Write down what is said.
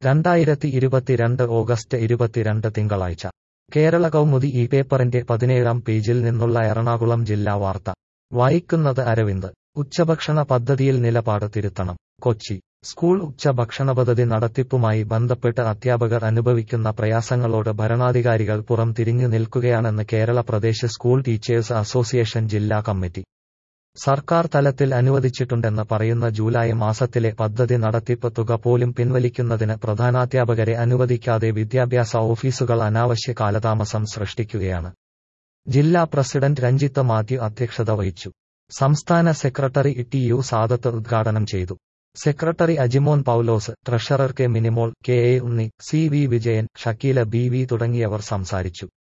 രണ്ടായിരത്തി ഇരുപത്തിരണ്ട് ഓഗസ്റ്റ് ഇരുപത്തിരണ്ട് തിങ്കളാഴ്ച കേരള കൗമുദി ഈ പേപ്പറിന്റെ പതിനേഴാം പേജിൽ നിന്നുള്ള എറണാകുളം ജില്ലാ വാർത്ത വായിക്കുന്നത് അരവിന്ദ് ഉച്ചഭക്ഷണ പദ്ധതിയിൽ നിലപാട് തിരുത്തണം കൊച്ചി സ്കൂൾ ഉച്ചഭക്ഷണ പദ്ധതി നടത്തിപ്പുമായി ബന്ധപ്പെട്ട് അധ്യാപകർ അനുഭവിക്കുന്ന പ്രയാസങ്ങളോട് ഭരണാധികാരികൾ പുറം തിരിഞ്ഞു നിൽക്കുകയാണെന്ന് Kerala Pradesh school teachers association ജില്ലാ കമ്മിറ്റി സർക്കാർ തലത്തിൽ അനുവദിച്ചിട്ടുണ്ടെന്ന് പറയുന്ന ജൂലൈ മാസത്തിലെ പദ്ധതി നടത്തിപ്പ് തുക പോലും പിൻവലിക്കുന്നതിന് പ്രധാനാധ്യാപകരെ അനുവദിക്കാതെ വിദ്യാഭ്യാസ ഓഫീസുകൾ അനാവശ്യ കാലതാമസം സൃഷ്ടിക്കുകയാണ് ജില്ലാ പ്രസിഡന്റ് രഞ്ജിത്ത് മാത്യു അധ്യക്ഷത വഹിച്ചു സംസ്ഥാന സെക്രട്ടറി ടി യു സാദത്ത് ഉദ്ഘാടനം ചെയ്തു secretary Ajimon Paulose treasurer K Minimol K A Unni C V Vijayan Shakeela B V തുടങ്ങിയവർ സംസാരിച്ചു